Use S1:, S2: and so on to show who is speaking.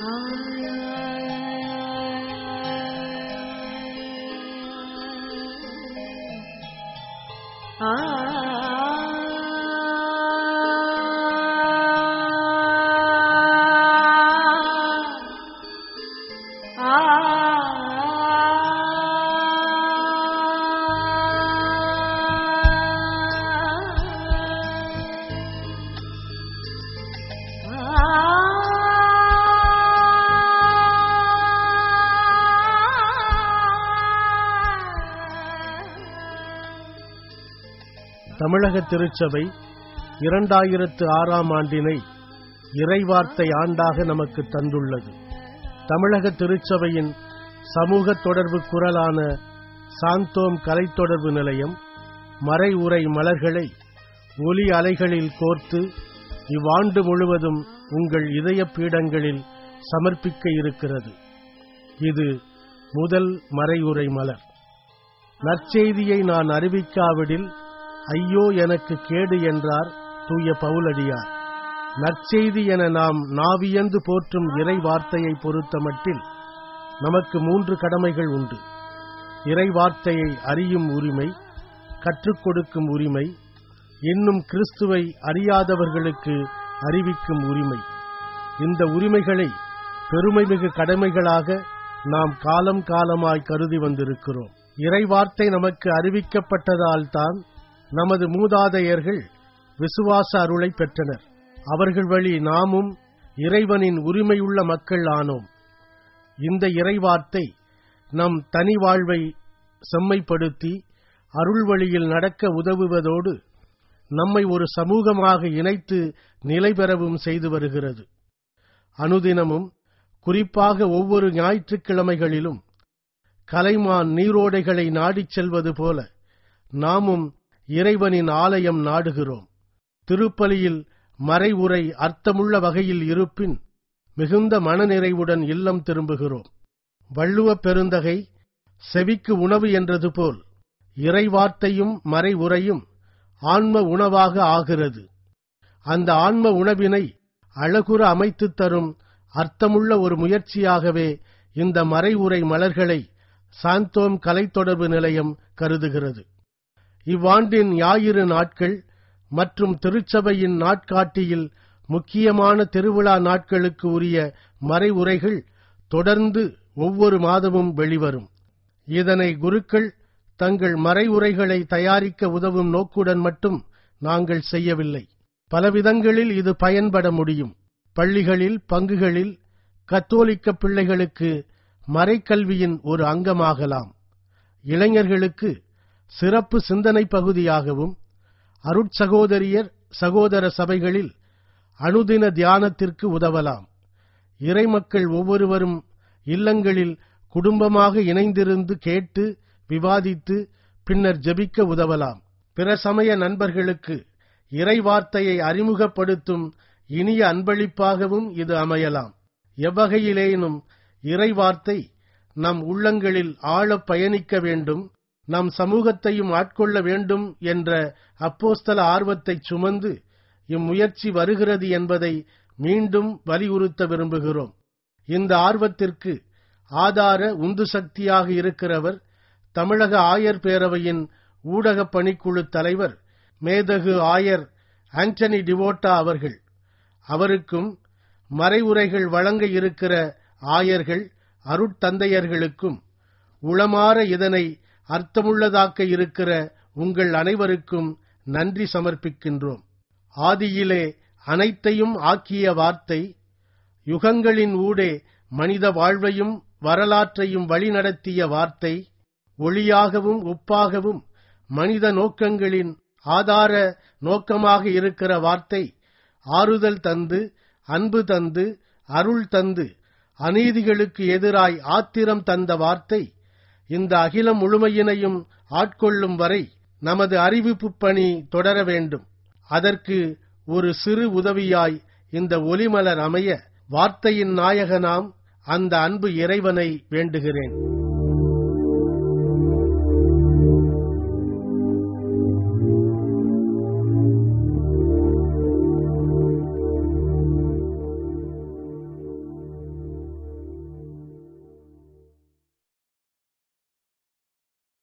S1: தமிழக திருச்சபை இரண்டாயிரத்து ஆறாம் ஆண்டினை இறைவார்த்தை ஆண்டாக நமக்கு தந்துள்ளது தமிழக திருச்சபையின் சமூக தொடர்பு குரலான சாந்தோம் கலைத்தொடர்பு நிலையம் மறை உரை மலர்களை ஒலி அலைகளில் கோர்த்து இவ்வாண்டு முழுவதும் உங்கள் இதய பீடங்களில் சமர்ப்பிக்க இருக்கிறது இது முதல் மறையுரை மலர் நற்செய்தியை நான் அறிவிக்காவிடில் ஐயோ எனக்கு கேடு என்றார் தூய பவுலடியார் நற்செய்தி என நாம் நாவியந்து போற்றும் இறை வார்த்தையை பொறுத்தமட்டில் நமக்கு மூன்று கடமைகள் உண்டு இறை வார்த்தையை அறியும் உரிமை கற்றுக் கொடுக்கும் உரிமை இன்னும் கிறிஸ்துவை அறியாதவர்களுக்கு அறிவிக்கும் உரிமை இந்த உரிமைகளை பெருமைமிகு கடமைகளாக நாம் காலம் காலமாய் கருதி வந்திருக்கிறோம் இறை வார்த்தை நமக்கு அறிவிக்கப்பட்டதால் தான் நமது மூதாதையர்கள் விசுவாச அருளை பெற்றனர் அவர்கள் வழி நாமும் இறைவனின் உரிமையுள்ள மக்கள் ஆனோம் இந்த இறைவார்த்தை நம் தனி வாழ்வை செம்மைப்படுத்தி அருள் வழியில் நடக்க உதவுவதோடு நம்மை ஒரு சமூகமாக இணைத்து நிலை பெறவும் செய்து வருகிறது அனுதினமும் குறிப்பாக ஒவ்வொரு ஞாயிற்றுக்கிழமைகளிலும் கலைமான் நீரோடைகளை நாடிச் செல்வது போல நாமும் இறைவனின் ஆலயம் நாடுகிறோம் திருப்பலியில் மறைவுரை அர்த்தமுள்ள வகையில் இருப்பின் மிகுந்த மனநிறைவுடன் இல்லம் திரும்புகிறோம் வள்ளுவப் பெருந்தகை செவிக்கு உணவு என்றது போல் இறைவார்த்தையும் மறைவுரையும் ஆன்ம உணவாக ஆகிறது அந்த ஆன்ம உணவினை அழகுற அமைத்துத் தரும் அர்த்தமுள்ள ஒரு முயற்சியாகவே இந்த மறைவுரை மலர்களை சாந்தோம் கலைத்தொடர்பு நிலையம் கருதுகிறது இவ்வாண்டின் ஞாயிறு நாட்கள் மற்றும் திருச்சபையின் நாட்காட்டியில் முக்கியமான திருவிழா நாட்களுக்கு உரிய மறைவுரைகள் தொடர்ந்து ஒவ்வொரு மாதமும் வெளிவரும் இதனை குருக்கள் தங்கள் மறைவுரைகளை தயாரிக்க உதவும் நோக்குடன் மட்டும் நாங்கள் செய்யவில்லை பலவிதங்களில் இது பயன்பட முடியும் பள்ளிகளில் பங்குகளில் கத்தோலிக்க பிள்ளைகளுக்கு மறைக்கல்வியின் ஒரு அங்கமாகலாம் இளைஞர்களுக்கு சிறப்பு சிந்தனை பகுதியாகவும் அருட்சகோதரியர் சகோதர சபைகளில் அனுதின தியானத்திற்கு உதவலாம் இறைமக்கள் ஒவ்வொருவரும் இல்லங்களில் குடும்பமாக இணைந்திருந்து கேட்டு விவாதித்து பின்னர் ஜெபிக்க உதவலாம் பிற சமய நண்பர்களுக்கு இறைவார்த்தையை அறிமுகப்படுத்தும் இனிய அன்பளிப்பாகவும் இது அமையலாம் எவ்வகையிலேனும் இறைவார்த்தை நம் உள்ளங்களில் ஆழப் பயணிக்க வேண்டும் நம் சமூகத்தையும் ஆட்கொள்ள வேண்டும் என்ற அப்போஸ்தல ஆர்வத்தைச் சுமந்து இம்முயற்சி வருகிறது என்பதை மீண்டும் வலியுறுத்த விரும்புகிறோம் இந்த ஆர்வத்திற்கு ஆதார உந்து சக்தியாக இருக்கிறவர் தமிழக ஆயர் பேரவையின் ஊடகப் பணிக்குழு தலைவர் மேதகு ஆயர் ஆண்டனி டிவோட்டா அவர்கள் அவருக்கும் மறைவுரைகள் வழங்க இருக்கிற ஆயர்கள் அருட்தந்தையர்களுக்கும் உளமாற இதனை அர்த்தமுள்ளதாக்க இருக்கிற உங்கள் அனைவருக்கும் நன்றி சமர்ப்பிக்கின்றோம் ஆதியிலே அனைத்தையும் ஆக்கிய வார்த்தை யுகங்களின் ஊடே மனித வாழ்வையும் வரலாற்றையும் வழிநடத்திய வார்த்தை ஒளியாகவும் உப்பாகவும் மனித நோக்கங்களின் ஆதார நோக்கமாக இருக்கிற வார்த்தை ஆறுதல் தந்து அன்பு தந்து அருள் தந்து அநீதிகளுக்கு எதிராய் ஆத்திரம் தந்த வார்த்தை இந்த அகிலம் முழுமையினையும் ஆட்கொள்ளும் வரை நமது அறிவிப்புப் பணி தொடர வேண்டும் அதற்கு ஒரு சிறு உதவியாய் இந்த ஒலிமலர் அமைய வார்த்தையின் நாயகனாம் அந்த அன்பு இறைவனை வேண்டுகிறேன்